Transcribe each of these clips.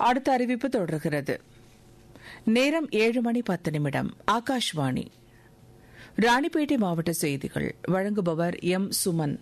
அடுத்த அறிவிப்பு தொடர்கிறது நேரம் ஏழு மணி பத்து நிமிடம் ஆகாஷ்வாணி ராணிப்பேட்டை மாவட்ட செய்திகள் வழங்குபவர் எம் சுமன்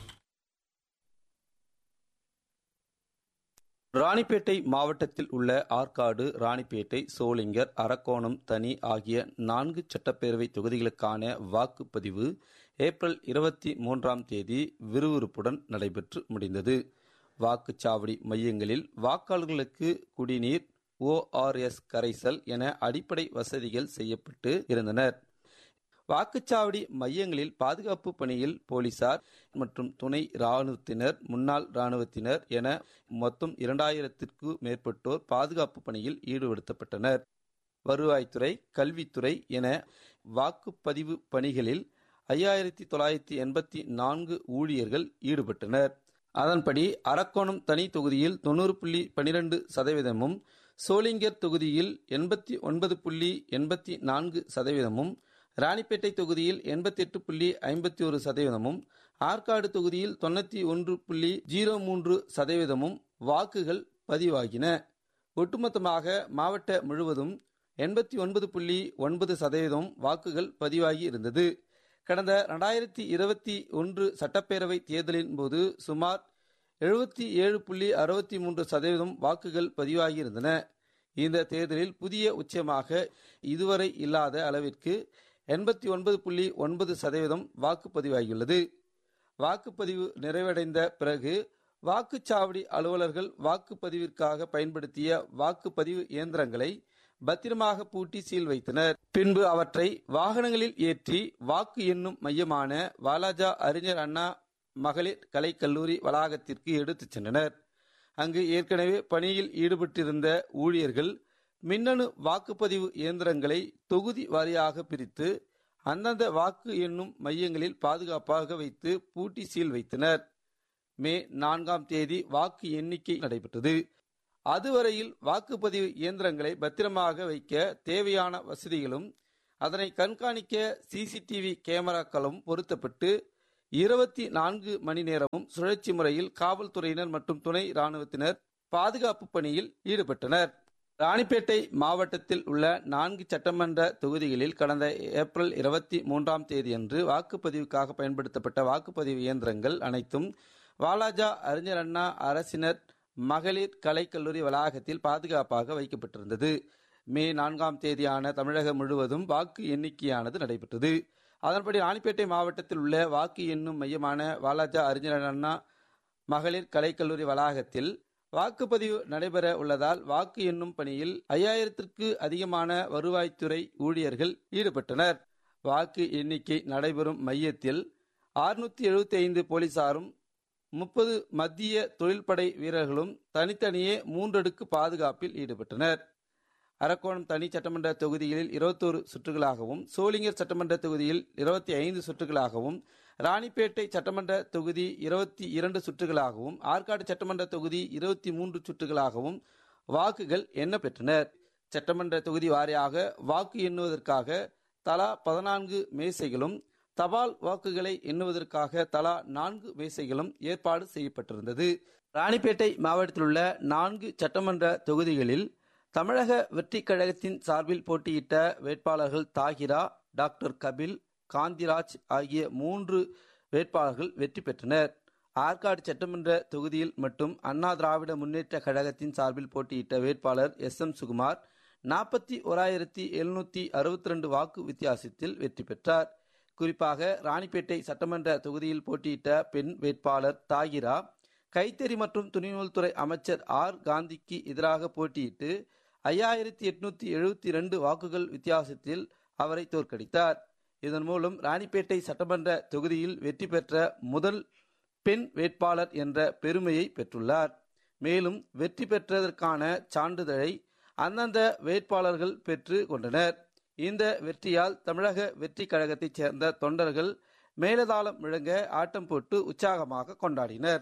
ராணிப்பேட்டை மாவட்டத்தில் உள்ள ஆற்காடு ராணிப்பேட்டை சோளிங்கர் அரக்கோணம் தனி ஆகிய நான்கு சட்டப்பேரவை தொகுதிகளுக்கான வாக்குப்பதிவு ஏப்ரல் இருபத்தி மூன்றாம் தேதி விறுவிறுப்புடன் நடைபெற்று முடிந்தது வாக்குச்சாவடி மையங்களில் வாக்காளர்களுக்கு குடிநீர் ஓஆர்எஸ் கரைசல் என அடிப்படை வசதிகள் செய்யப்பட்டு இருந்தனர் வாக்குச்சாவடி மையங்களில் பாதுகாப்பு பணியில் போலீசார் மற்றும் துணை ராணுவத்தினர் முன்னாள் ராணுவத்தினர் என மொத்தம் இரண்டாயிரத்திற்கு மேற்பட்டோர் பாதுகாப்பு பணியில் ஈடுபடுத்தப்பட்டனர் வருவாய்த்துறை கல்வித்துறை என வாக்குப்பதிவு பணிகளில் ஐயாயிரத்தி தொள்ளாயிரத்தி எண்பத்தி நான்கு ஊழியர்கள் ஈடுபட்டனர் அதன்படி அரக்கோணம் தனி தொகுதியில் தொண்ணூறு புள்ளி பனிரெண்டு சதவீதமும் சோளிங்கர் தொகுதியில் எண்பத்தி ஒன்பது புள்ளி எண்பத்தி நான்கு சதவீதமும் ராணிப்பேட்டை தொகுதியில் எண்பத்தி எட்டு புள்ளி ஐம்பத்தி ஒரு சதவீதமும் ஆற்காடு தொகுதியில் தொண்ணூத்தி ஒன்று புள்ளி ஜீரோ மூன்று சதவீதமும் வாக்குகள் பதிவாகின ஒட்டுமொத்தமாக மாவட்ட முழுவதும் எண்பத்தி ஒன்பது புள்ளி ஒன்பது சதவீதம் வாக்குகள் பதிவாகி இருந்தது கடந்த இரண்டாயிரத்தி இருபத்தி ஒன்று சட்டப்பேரவை தேர்தலின் போது சுமார் எழுபத்தி ஏழு புள்ளி அறுபத்தி மூன்று சதவீதம் வாக்குகள் பதிவாகியிருந்தன இந்த தேர்தலில் புதிய உச்சமாக இதுவரை இல்லாத அளவிற்கு எண்பத்தி ஒன்பது புள்ளி ஒன்பது சதவீதம் வாக்குப்பதிவாகியுள்ளது வாக்குப்பதிவு நிறைவடைந்த பிறகு வாக்குச்சாவடி அலுவலர்கள் வாக்குப்பதிவிற்காக பயன்படுத்திய வாக்குப்பதிவு இயந்திரங்களை பத்திரமாக பூட்டி சீல் வைத்தனர் பின்பு அவற்றை வாகனங்களில் ஏற்றி வாக்கு எண்ணும் மையமான வாலாஜா அறிஞர் அண்ணா மகளிர் கலைக்கல்லூரி வளாகத்திற்கு எடுத்துச் சென்றனர் அங்கு ஏற்கனவே பணியில் ஈடுபட்டிருந்த ஊழியர்கள் மின்னணு வாக்குப்பதிவு இயந்திரங்களை தொகுதி வாரியாக பிரித்து அந்தந்த வாக்கு எண்ணும் மையங்களில் பாதுகாப்பாக வைத்து பூட்டி சீல் வைத்தனர் மே நான்காம் தேதி வாக்கு எண்ணிக்கை நடைபெற்றது அதுவரையில் வாக்குப்பதிவு இயந்திரங்களை பத்திரமாக வைக்க தேவையான வசதிகளும் அதனை கண்காணிக்க சிசிடிவி கேமராக்களும் பொருத்தப்பட்டு இருபத்தி நான்கு மணி நேரமும் சுழற்சி முறையில் காவல்துறையினர் மற்றும் துணை ராணுவத்தினர் பாதுகாப்பு பணியில் ஈடுபட்டனர் ராணிப்பேட்டை மாவட்டத்தில் உள்ள நான்கு சட்டமன்ற தொகுதிகளில் கடந்த ஏப்ரல் இருபத்தி மூன்றாம் தேதியன்று வாக்குப்பதிவுக்காக பயன்படுத்தப்பட்ட வாக்குப்பதிவு இயந்திரங்கள் அனைத்தும் வாலாஜா அறிஞர் அண்ணா அரசினர் மகளிர் கலைக்கல்லூரி வளாகத்தில் பாதுகாப்பாக வைக்கப்பட்டிருந்தது மே நான்காம் தேதியான தமிழகம் முழுவதும் வாக்கு எண்ணிக்கையானது நடைபெற்றது அதன்படி ராணிப்பேட்டை மாவட்டத்தில் உள்ள வாக்கு எண்ணும் மையமான வாலாஜா அறிஞர் அண்ணா மகளிர் கலைக்கல்லூரி வளாகத்தில் வாக்குப்பதிவு நடைபெற உள்ளதால் வாக்கு எண்ணும் பணியில் ஐயாயிரத்திற்கு அதிகமான வருவாய்த்துறை ஊழியர்கள் ஈடுபட்டனர் வாக்கு எண்ணிக்கை நடைபெறும் மையத்தில் அறுநூத்தி எழுபத்தி ஐந்து போலீசாரும் முப்பது மத்திய தொழில்படை வீரர்களும் தனித்தனியே மூன்றடுக்கு பாதுகாப்பில் ஈடுபட்டனர் அரக்கோணம் தனி சட்டமன்ற தொகுதிகளில் இருபத்தோரு சுற்றுகளாகவும் சோளிங்கர் சட்டமன்ற தொகுதியில் இருபத்தி ஐந்து சுற்றுகளாகவும் ராணிப்பேட்டை சட்டமன்ற தொகுதி இருபத்தி இரண்டு சுற்றுகளாகவும் ஆற்காடு சட்டமன்ற தொகுதி இருபத்தி மூன்று சுற்றுகளாகவும் வாக்குகள் எண்ணப்பெற்றனர் சட்டமன்ற தொகுதி வாரியாக வாக்கு எண்ணுவதற்காக தலா பதினான்கு மேசைகளும் தபால் வாக்குகளை எண்ணுவதற்காக தலா நான்கு மேசைகளும் ஏற்பாடு செய்யப்பட்டிருந்தது ராணிப்பேட்டை மாவட்டத்தில் உள்ள நான்கு சட்டமன்ற தொகுதிகளில் தமிழக வெற்றி கழகத்தின் சார்பில் போட்டியிட்ட வேட்பாளர்கள் தாகிரா டாக்டர் கபில் காந்திராஜ் ஆகிய மூன்று வேட்பாளர்கள் வெற்றி பெற்றனர் ஆற்காடு சட்டமன்ற தொகுதியில் மட்டும் அண்ணா திராவிட முன்னேற்ற கழகத்தின் சார்பில் போட்டியிட்ட வேட்பாளர் எஸ் எம் சுகுமார் நாற்பத்தி ஓராயிரத்தி எழுநூத்தி அறுபத்தி ரெண்டு வாக்கு வித்தியாசத்தில் வெற்றி பெற்றார் குறிப்பாக ராணிப்பேட்டை சட்டமன்ற தொகுதியில் போட்டியிட்ட பெண் வேட்பாளர் தாகிரா கைத்தறி மற்றும் துணிநூல்துறை அமைச்சர் ஆர் காந்திக்கு எதிராக போட்டியிட்டு ஐயாயிரத்தி எட்நூத்தி எழுபத்தி இரண்டு வாக்குகள் வித்தியாசத்தில் அவரை தோற்கடித்தார் இதன் மூலம் ராணிப்பேட்டை சட்டமன்ற தொகுதியில் வெற்றி பெற்ற முதல் பெண் வேட்பாளர் என்ற பெருமையை பெற்றுள்ளார் மேலும் வெற்றி பெற்றதற்கான சான்றிதழை அந்தந்த வேட்பாளர்கள் பெற்று கொண்டனர் இந்த வெற்றியால் தமிழக வெற்றி கழகத்தைச் சேர்ந்த தொண்டர்கள் மேலதாளம் முழங்க ஆட்டம் போட்டு உற்சாகமாக கொண்டாடினர்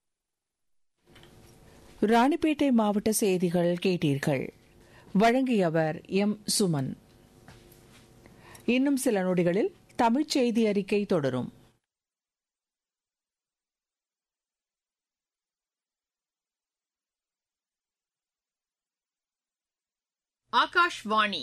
ராணிப்பேட்டை மாவட்ட செய்திகள் கேட்டீர்கள் வழங்கியவர் எம் சுமன் இன்னும் சில நொடிகளில் தமிழ்ச் செய்தி அறிக்கை தொடரும் ஆகாஷ்வாணி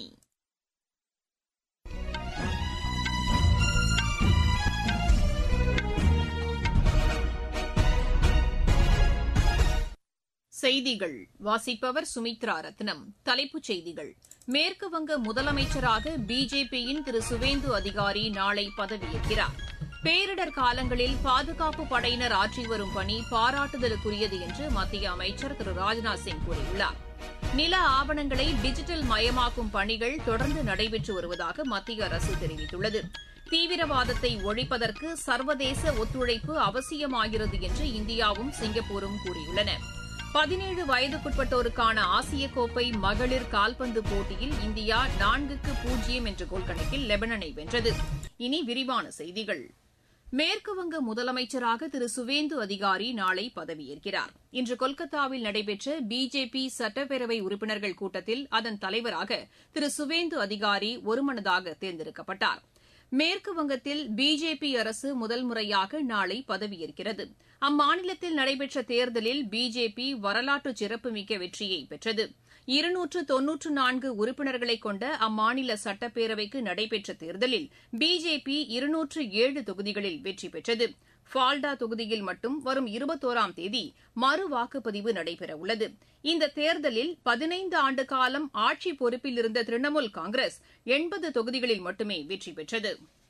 செய்திகள் வாசிப்பவர் சுமித்ரா ரத்னம் தலைப்புச் செய்திகள் மேற்குவங்க முதலமைச்சராக பிஜேபியின் திரு சுவேந்து அதிகாரி நாளை பதவியேற்கிறார் பேரிடர் காலங்களில் பாதுகாப்பு படையினர் ஆற்றி வரும் பணி பாராட்டுதலுக்குரியது என்று மத்திய அமைச்சர் திரு ராஜ்நாத் சிங் கூறியுள்ளார் நில ஆவணங்களை டிஜிட்டல் மயமாக்கும் பணிகள் தொடர்ந்து நடைபெற்று வருவதாக மத்திய அரசு தெரிவித்துள்ளது தீவிரவாதத்தை ஒழிப்பதற்கு சர்வதேச ஒத்துழைப்பு அவசியமாகிறது என்று இந்தியாவும் சிங்கப்பூரும் கூறியுள்ளன பதினேழு வயதுக்குட்பட்டோருக்கான ஆசிய கோப்பை மகளிர் கால்பந்து போட்டியில் இந்தியா நான்குக்கு பூஜ்ஜியம் என்ற கோல் கணக்கில் லெபனனை வென்றது இனி விரிவான செய்திகள் மேற்குவங்க முதலமைச்சராக திரு சுவேந்து அதிகாரி நாளை பதவியேற்கிறார் இன்று கொல்கத்தாவில் நடைபெற்ற பிஜேபி சட்டப்பேரவை உறுப்பினர்கள் கூட்டத்தில் அதன் தலைவராக திரு சுவேந்து அதிகாரி ஒருமனதாக தேர்ந்தெடுக்கப்பட்டார் மேற்கு வங்கத்தில் பிஜேபி அரசு முதல் முறையாக நாளை பதவியேற்கிறது அம்மாநிலத்தில் நடைபெற்ற தேர்தலில் பிஜேபி வரலாற்று சிறப்புமிக்க வெற்றியை பெற்றது இருநூற்று தொன்னூற்று நான்கு உறுப்பினர்களை கொண்ட அம்மாநில சட்டப்பேரவைக்கு நடைபெற்ற தேர்தலில் பிஜேபி இருநூற்று ஏழு தொகுதிகளில் வெற்றி பெற்றது ஃபால்டா தொகுதியில் மட்டும் வரும் இருபத்தோராம் தேதி மறு வாக்குப்பதிவு நடைபெறவுள்ளது இந்த தேர்தலில் பதினைந்து ஆண்டு காலம் ஆட்சி பொறுப்பில் இருந்த திரிணாமுல் காங்கிரஸ் எண்பது தொகுதிகளில் மட்டுமே வெற்றி பெற்றது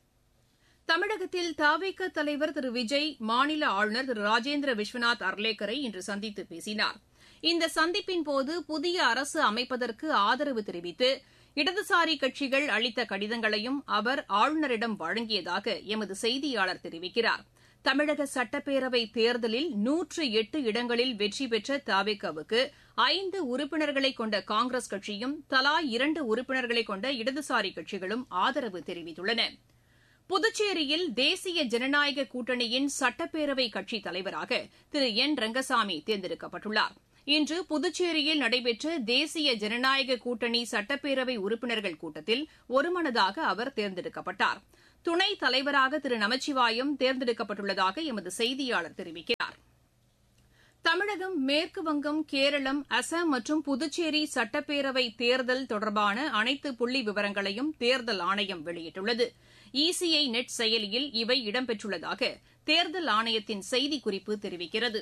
தமிழகத்தில் தவிக தலைவர் திரு விஜய் மாநில ஆளுநர் திரு ராஜேந்திர விஸ்வநாத் அர்லேக்கரை இன்று சந்தித்து பேசினார் இந்த சந்திப்பின்போது புதிய அரசு அமைப்பதற்கு ஆதரவு தெரிவித்து இடதுசாரி கட்சிகள் அளித்த கடிதங்களையும் அவர் ஆளுநரிடம் வழங்கியதாக எமது செய்தியாளர் தெரிவிக்கிறார் தமிழக சட்டப்பேரவை தேர்தலில் நூற்று எட்டு இடங்களில் வெற்றி பெற்ற தவிகவுக்கு ஐந்து உறுப்பினர்களை கொண்ட காங்கிரஸ் கட்சியும் தலா இரண்டு உறுப்பினர்களை கொண்ட இடதுசாரி கட்சிகளும் ஆதரவு தெரிவித்துள்ளன புதுச்சேரியில் தேசிய ஜனநாயக கூட்டணியின் சட்டப்பேரவை கட்சித் தலைவராக திரு என் ரங்கசாமி தேர்ந்தெடுக்கப்பட்டுள்ளார் இன்று புதுச்சேரியில் நடைபெற்ற தேசிய ஜனநாயக கூட்டணி சட்டப்பேரவை உறுப்பினர்கள் கூட்டத்தில் ஒருமனதாக அவர் தேர்ந்தெடுக்கப்பட்டார் துணைத் தலைவராக திரு நமச்சிவாயம் தேர்ந்தெடுக்கப்பட்டுள்ளதாக எமது செய்தியாளர் தெரிவிக்கிறார் தமிழகம் மேற்குவங்கம் கேரளம் அசாம் மற்றும் புதுச்சேரி சட்டப்பேரவை தேர்தல் தொடர்பான அனைத்து புள்ளி விவரங்களையும் தேர்தல் ஆணையம் வெளியிட்டுள்ளது இசிஐ நெட் செயலியில் இவை இடம்பெற்றுள்ளதாக தேர்தல் ஆணையத்தின் செய்திக்குறிப்பு தெரிவிக்கிறது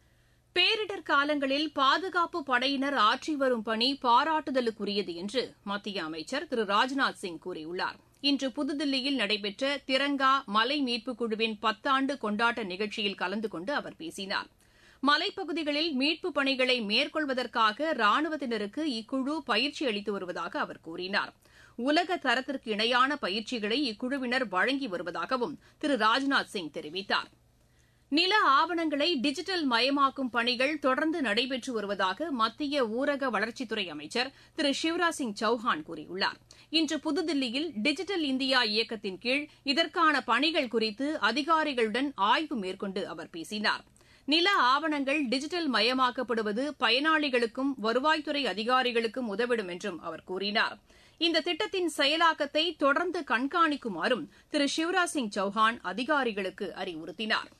பேரிடர் காலங்களில் பாதுகாப்பு படையினர் ஆற்றி வரும் பணி பாராட்டுதலுக்குரியது என்று மத்திய அமைச்சர் திரு ராஜ்நாத் சிங் கூறியுள்ளார் இன்று புதுதில்லியில் நடைபெற்ற திரங்கா மலை மீட்புக் குழுவின் பத்தாண்டு கொண்டாட்ட நிகழ்ச்சியில் கலந்து கொண்டு அவர் பேசினார் மலைப்பகுதிகளில் மீட்புப் பணிகளை மேற்கொள்வதற்காக ராணுவத்தினருக்கு இக்குழு பயிற்சி அளித்து வருவதாக அவர் கூறினார் உலக தரத்திற்கு இணையான பயிற்சிகளை இக்குழுவினர் வழங்கி வருவதாகவும் திரு ராஜ்நாத் சிங் தெரிவித்தார் நில ஆவணங்களை டிஜிட்டல் மயமாக்கும் பணிகள் தொடர்ந்து நடைபெற்று வருவதாக மத்திய ஊரக வளர்ச்சித்துறை அமைச்சர் திரு சிவராஜ் சிங் சௌஹான் கூறியுள்ளார் இன்று புதுதில்லியில் டிஜிட்டல் இந்தியா இயக்கத்தின் கீழ் இதற்கான பணிகள் குறித்து அதிகாரிகளுடன் ஆய்வு மேற்கொண்டு அவர் பேசினார் நில ஆவணங்கள் டிஜிட்டல் மயமாக்கப்படுவது பயனாளிகளுக்கும் வருவாய்த்துறை அதிகாரிகளுக்கும் உதவிடும் என்றும் அவர் கூறினார் இந்த திட்டத்தின் செயலாக்கத்தை தொடர்ந்து கண்காணிக்குமாறும் திரு சிவராஜ் சிங் சௌஹான் அதிகாரிகளுக்கு அறிவுறுத்தினார்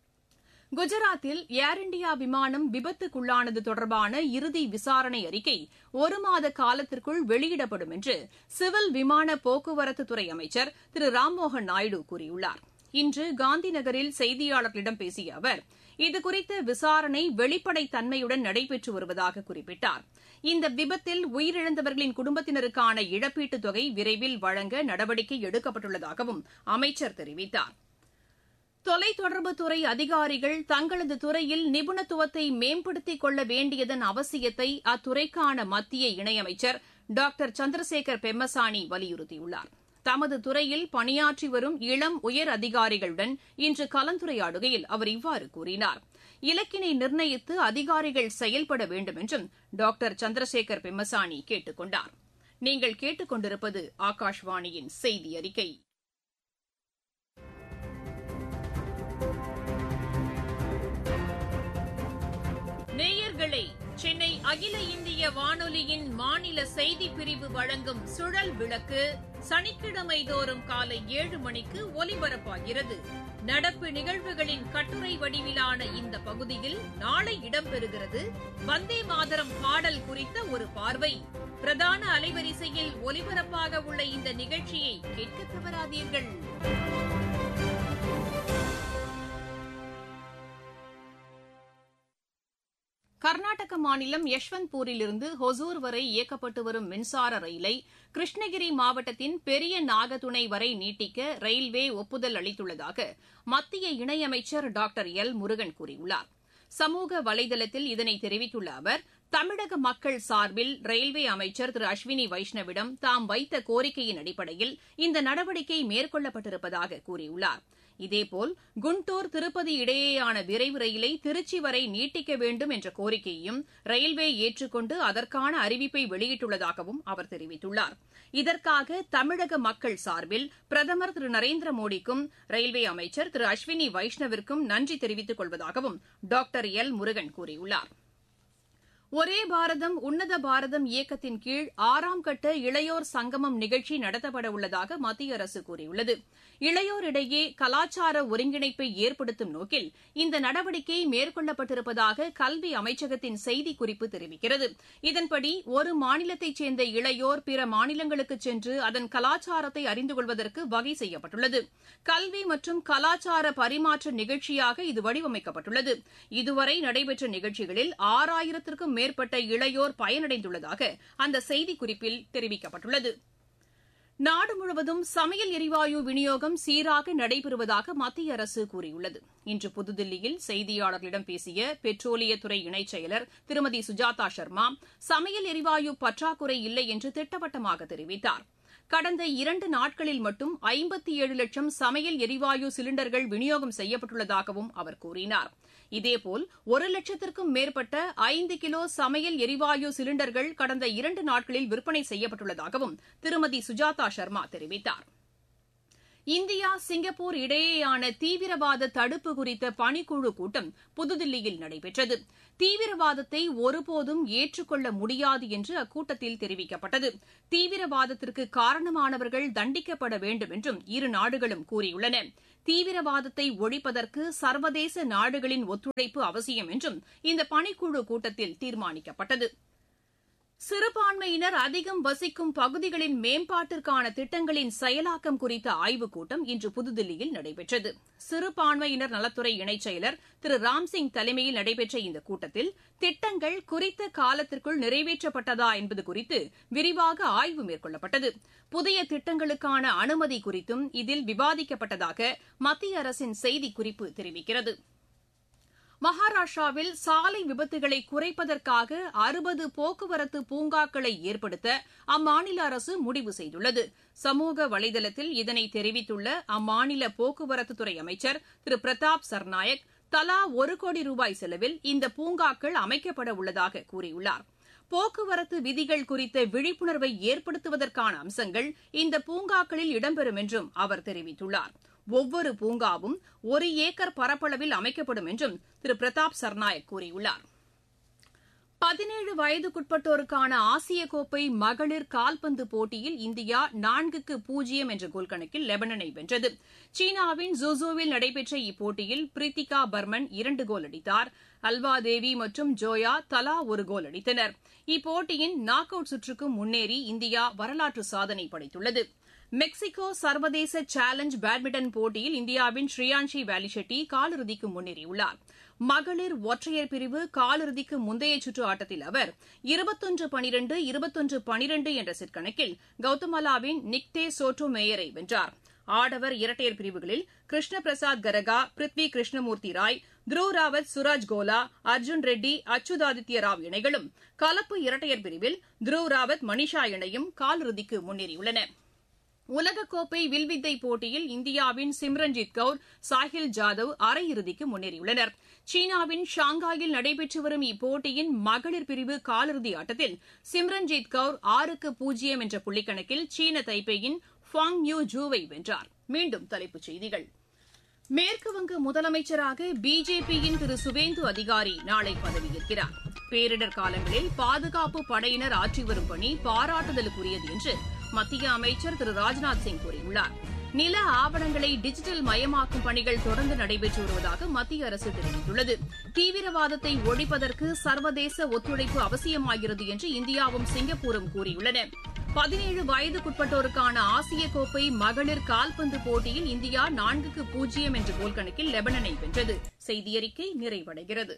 குஜராத்தில் ஏர் இண்டியா விமானம் விபத்துக்குள்ளானது தொடர்பான இறுதி விசாரணை அறிக்கை ஒரு மாத காலத்திற்குள் வெளியிடப்படும் என்று சிவில் விமான போக்குவரத்துத்துறை அமைச்சர் திரு ராம்மோகன் நாயுடு கூறியுள்ளார் இன்று காந்தி நகரில் செய்தியாளர்களிடம் பேசிய அவர் இதுகுறித்த விசாரணை வெளிப்படைத்தன்மையுடன் நடைபெற்று வருவதாக குறிப்பிட்டார் இந்த விபத்தில் உயிரிழந்தவர்களின் குடும்பத்தினருக்கான இழப்பீட்டுத் தொகை விரைவில் வழங்க நடவடிக்கை எடுக்கப்பட்டுள்ளதாகவும் அமைச்சர் தெரிவித்தார் தொலைத்தொடர்புத்துறை அதிகாரிகள் தங்களது துறையில் நிபுணத்துவத்தை மேம்படுத்திக் கொள்ள வேண்டியதன் அவசியத்தை அத்துறைக்கான மத்திய இணையமைச்சர் டாக்டர் சந்திரசேகர் பெம்மசானி வலியுறுத்தியுள்ளார் தமது துறையில் பணியாற்றி வரும் இளம் உயர் அதிகாரிகளுடன் இன்று கலந்துரையாடுகையில் அவர் இவ்வாறு கூறினார் இலக்கினை நிர்ணயித்து அதிகாரிகள் செயல்பட வேண்டும் என்றும் டாக்டர் சந்திரசேகர் பெம்மசானி கேட்டுக் கொண்டார் நீங்கள் கேட்டுக் கொண்டிருப்பது ஆகாஷ்வாணியின் செய்தி அறிக்கை நேயர்களே சென்னை அகில இந்திய வானொலியின் மாநில செய்தி பிரிவு வழங்கும் சுழல் விளக்கு சனிக்கிழமை தோறும் காலை ஏழு மணிக்கு ஒலிபரப்பாகிறது நடப்பு நிகழ்வுகளின் கட்டுரை வடிவிலான இந்த பகுதியில் நாளை இடம்பெறுகிறது வந்தே மாதரம் பாடல் குறித்த ஒரு பார்வை பிரதான அலைவரிசையில் ஒலிபரப்பாக உள்ள இந்த நிகழ்ச்சியை கேட்க தவறாதீர்கள் கர்நாடக மாநிலம் யஷ்வந்த்பூரிலிருந்து ஹொசூர் வரை இயக்கப்பட்டு வரும் மின்சார ரயிலை கிருஷ்ணகிரி மாவட்டத்தின் பெரிய நாகதுணை வரை நீட்டிக்க ரயில்வே ஒப்புதல் அளித்துள்ளதாக மத்திய இணையமைச்சர் டாக்டர் எல் முருகன் கூறியுள்ளார் சமூக வலைதளத்தில் இதனை தெரிவித்துள்ள அவர் தமிழக மக்கள் சார்பில் ரயில்வே அமைச்சர் திரு அஸ்வினி வைஷ்ணவிடம் தாம் வைத்த கோரிக்கையின் அடிப்படையில் இந்த நடவடிக்கை மேற்கொள்ளப்பட்டிருப்பதாக கூறியுள்ளார் இதேபோல் குண்டூர் திருப்பதி இடையேயான விரைவு ரயிலை திருச்சி வரை நீட்டிக்க வேண்டும் என்ற கோரிக்கையையும் ரயில்வே ஏற்றுக்கொண்டு அதற்கான அறிவிப்பை வெளியிட்டுள்ளதாகவும் அவர் தெரிவித்துள்ளார் இதற்காக தமிழக மக்கள் சார்பில் பிரதமர் திரு நரேந்திர மோடிக்கும் ரயில்வே அமைச்சர் திரு அஸ்வினி வைஷ்ணவிற்கும் நன்றி தெரிவித்துக் கொள்வதாகவும் டாக்டர் எல் முருகன் கூறியுள்ளார் ஒரே பாரதம் உன்னத பாரதம் இயக்கத்தின் கீழ் ஆறாம் கட்ட இளையோர் சங்கமம் நிகழ்ச்சி நடத்தப்பட உள்ளதாக மத்திய அரசு கூறியுள்ளது இளையோரிடையே கலாச்சார ஒருங்கிணைப்பை ஏற்படுத்தும் நோக்கில் இந்த நடவடிக்கை மேற்கொள்ளப்பட்டிருப்பதாக கல்வி அமைச்சகத்தின் செய்திக்குறிப்பு தெரிவிக்கிறது இதன்படி ஒரு மாநிலத்தைச் சேர்ந்த இளையோர் பிற மாநிலங்களுக்கு சென்று அதன் கலாச்சாரத்தை அறிந்து கொள்வதற்கு வகை செய்யப்பட்டுள்ளது கல்வி மற்றும் கலாச்சார பரிமாற்ற நிகழ்ச்சியாக இது வடிவமைக்கப்பட்டுள்ளது இதுவரை நடைபெற்ற நிகழ்ச்சிகளில் ஆறாயிரத்திற்கும் மேற்பட்ட இளையோர் பயனடைந்துள்ளதாக அந்த செய்திக்குறிப்பில் தெரிவிக்கப்பட்டுள்ளது நாடு முழுவதும் சமையல் எரிவாயு விநியோகம் சீராக நடைபெறுவதாக மத்திய அரசு கூறியுள்ளது இன்று புதுதில்லியில் செய்தியாளர்களிடம் பேசிய பெட்ரோலியத்துறை இணைச் செயலர் திருமதி சுஜாதா சர்மா சமையல் எரிவாயு பற்றாக்குறை இல்லை என்று திட்டவட்டமாக தெரிவித்தார் கடந்த இரண்டு நாட்களில் மட்டும் ஐம்பத்தி ஏழு லட்சம் சமையல் எரிவாயு சிலிண்டர்கள் விநியோகம் செய்யப்பட்டுள்ளதாகவும் அவர் கூறினார் இதேபோல் ஒரு லட்சத்திற்கும் மேற்பட்ட ஐந்து கிலோ சமையல் எரிவாயு சிலிண்டர்கள் கடந்த இரண்டு நாட்களில் விற்பனை செய்யப்பட்டுள்ளதாகவும் திருமதி சுஜாதா சர்மா தெரிவித்தார் இந்தியா சிங்கப்பூர் இடையேயான தீவிரவாத தடுப்பு குறித்த பணிக்குழு கூட்டம் புதுதில்லியில் நடைபெற்றது தீவிரவாதத்தை ஒருபோதும் ஏற்றுக்கொள்ள முடியாது என்று அக்கூட்டத்தில் தெரிவிக்கப்பட்டது தீவிரவாதத்திற்கு காரணமானவர்கள் தண்டிக்கப்பட வேண்டும் என்றும் இரு நாடுகளும் கூறியுள்ளன தீவிரவாதத்தை ஒழிப்பதற்கு சர்வதேச நாடுகளின் ஒத்துழைப்பு அவசியம் என்றும் இந்த பணிக்குழு கூட்டத்தில் தீர்மானிக்கப்பட்டது சிறுபான்மையினர் அதிகம் வசிக்கும் பகுதிகளின் மேம்பாட்டிற்கான திட்டங்களின் செயலாக்கம் குறித்த ஆய்வுக் கூட்டம் இன்று புதுதில்லியில் நடைபெற்றது சிறுபான்மையினர் நலத்துறை இணைச் செயலர் திரு ராம்சிங் தலைமையில் நடைபெற்ற இந்த கூட்டத்தில் திட்டங்கள் குறித்த காலத்திற்குள் நிறைவேற்றப்பட்டதா என்பது குறித்து விரிவாக ஆய்வு மேற்கொள்ளப்பட்டது புதிய திட்டங்களுக்கான அனுமதி குறித்தும் இதில் விவாதிக்கப்பட்டதாக மத்திய அரசின் செய்திக்குறிப்பு தெரிவிக்கிறது மகாராஷ்டிராவில் சாலை விபத்துகளை குறைப்பதற்காக அறுபது போக்குவரத்து பூங்காக்களை ஏற்படுத்த அம்மாநில அரசு முடிவு செய்துள்ளது சமூக வலைதளத்தில் இதனை தெரிவித்துள்ள அம்மாநில போக்குவரத்துத்துறை அமைச்சர் திரு பிரதாப் சர்நாயக் தலா ஒரு கோடி ரூபாய் செலவில் இந்த பூங்காக்கள் அமைக்கப்பட உள்ளதாக கூறியுள்ளார் போக்குவரத்து விதிகள் குறித்த விழிப்புணர்வை ஏற்படுத்துவதற்கான அம்சங்கள் இந்த பூங்காக்களில் இடம்பெறும் என்றும் அவர் தெரிவித்துள்ளார் ஒவ்வொரு பூங்காவும் ஒரு ஏக்கர் பரப்பளவில் அமைக்கப்படும் என்றும் திரு பிரதாப் சர்நாயக் கூறியுள்ளார் பதினேழு வயதுக்குட்பட்டோருக்கான ஆசிய கோப்பை மகளிர் கால்பந்து போட்டியில் இந்தியா நான்குக்கு பூஜ்ஜியம் என்ற கோல் கணக்கில் லெபனனை வென்றது சீனாவின் ஜூசூவில் நடைபெற்ற இப்போட்டியில் பிரீத்திகா பர்மன் இரண்டு கோல் அடித்தார் அல்வா தேவி மற்றும் ஜோயா தலா ஒரு கோல் அடித்தனர் இப்போட்டியின் நாக் அவுட் சுற்றுக்கு முன்னேறி இந்தியா வரலாற்று சாதனை படைத்துள்ளது மெக்சிகோ சர்வதேச சேலஞ்ச் பேட்மிண்டன் போட்டியில் இந்தியாவின் ஸ்ரீயான்ஷி வேலிஷெட்டி காலிறுதிக்கு முன்னேறியுள்ளார் மகளிர் ஒற்றையர் பிரிவு காலிறுதிக்கு முந்தைய சுற்று ஆட்டத்தில் அவர் இருபத்தொன்று பனிரெண்டு இருபத்தொன்று பனிரெண்டு என்ற செட் கணக்கில் கௌதமாலாவின் நிக்தே சோட்டோ மேயரை வென்றார் ஆடவர் இரட்டையர் பிரிவுகளில் கிருஷ்ண பிரசாத் கரகா பிருத்வி கிருஷ்ணமூர்த்தி ராய் த்ருவ் ராவத் சுராஜ் கோலா அர்ஜுன் ரெட்டி அச்சுதாதித்ய ராவ் இணைகளும் கலப்பு இரட்டையர் பிரிவில் த்ருவ் ராவத் மணிஷா இணையும் காலிறுதிக்கு முன்னேறியுள்ளன உலகக்கோப்பை வில்வித்தை போட்டியில் இந்தியாவின் சிம்ரன்ஜித் கவுர் சாஹில் ஜாதவ் அரையிறுதிக்கு முன்னேறியுள்ளனர் சீனாவின் ஷாங்காயில் நடைபெற்று வரும் இப்போட்டியின் மகளிர் பிரிவு காலிறுதி ஆட்டத்தில் சிம்ரன்ஜித் கவுர் ஆறுக்கு பூஜ்ஜியம் என்ற புள்ளிக்கணக்கில் சீன தைப்பேயின் ஃபாங் யூ ஜூவை வென்றார் மீண்டும் தலைப்புச் செய்திகள் மேற்குவங்க முதலமைச்சராக பிஜேபியின் திரு சுவேந்து அதிகாரி நாளை பதவியேற்கிறார் பேரிடர் காலங்களில் பாதுகாப்பு படையினர் ஆற்றி வரும் பணி பாராட்டுதலுக்குரியது என்று மத்திய அமைச்சர் திரு ராஜ்நாத் சிங் கூறியுள்ளார் நில ஆவணங்களை டிஜிட்டல் மயமாக்கும் பணிகள் தொடர்ந்து நடைபெற்று வருவதாக மத்திய அரசு தெரிவித்துள்ளது தீவிரவாதத்தை ஒழிப்பதற்கு சர்வதேச ஒத்துழைப்பு அவசியமாகிறது என்று இந்தியாவும் சிங்கப்பூரும் கூறியுள்ளன பதினேழு வயதுக்குட்பட்டோருக்கான ஆசிய கோப்பை மகளிர் கால்பந்து போட்டியில் இந்தியா நான்குக்கு பூஜ்ஜியம் என்ற கோல் கணக்கில் லெபனனை வென்றது செய்தியறிக்கை நிறைவடைகிறது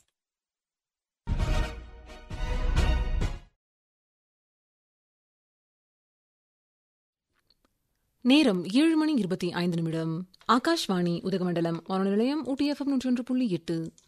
நேரம் ஏழு மணி இருபத்தி ஐந்து நிமிடம் ஆகாஷ்வாணி உதகமண்டலம் வானொலி நிலையம் ஊட்டி எஃப்எம் நூற்றி ஒன்று புள்ளி எட்டு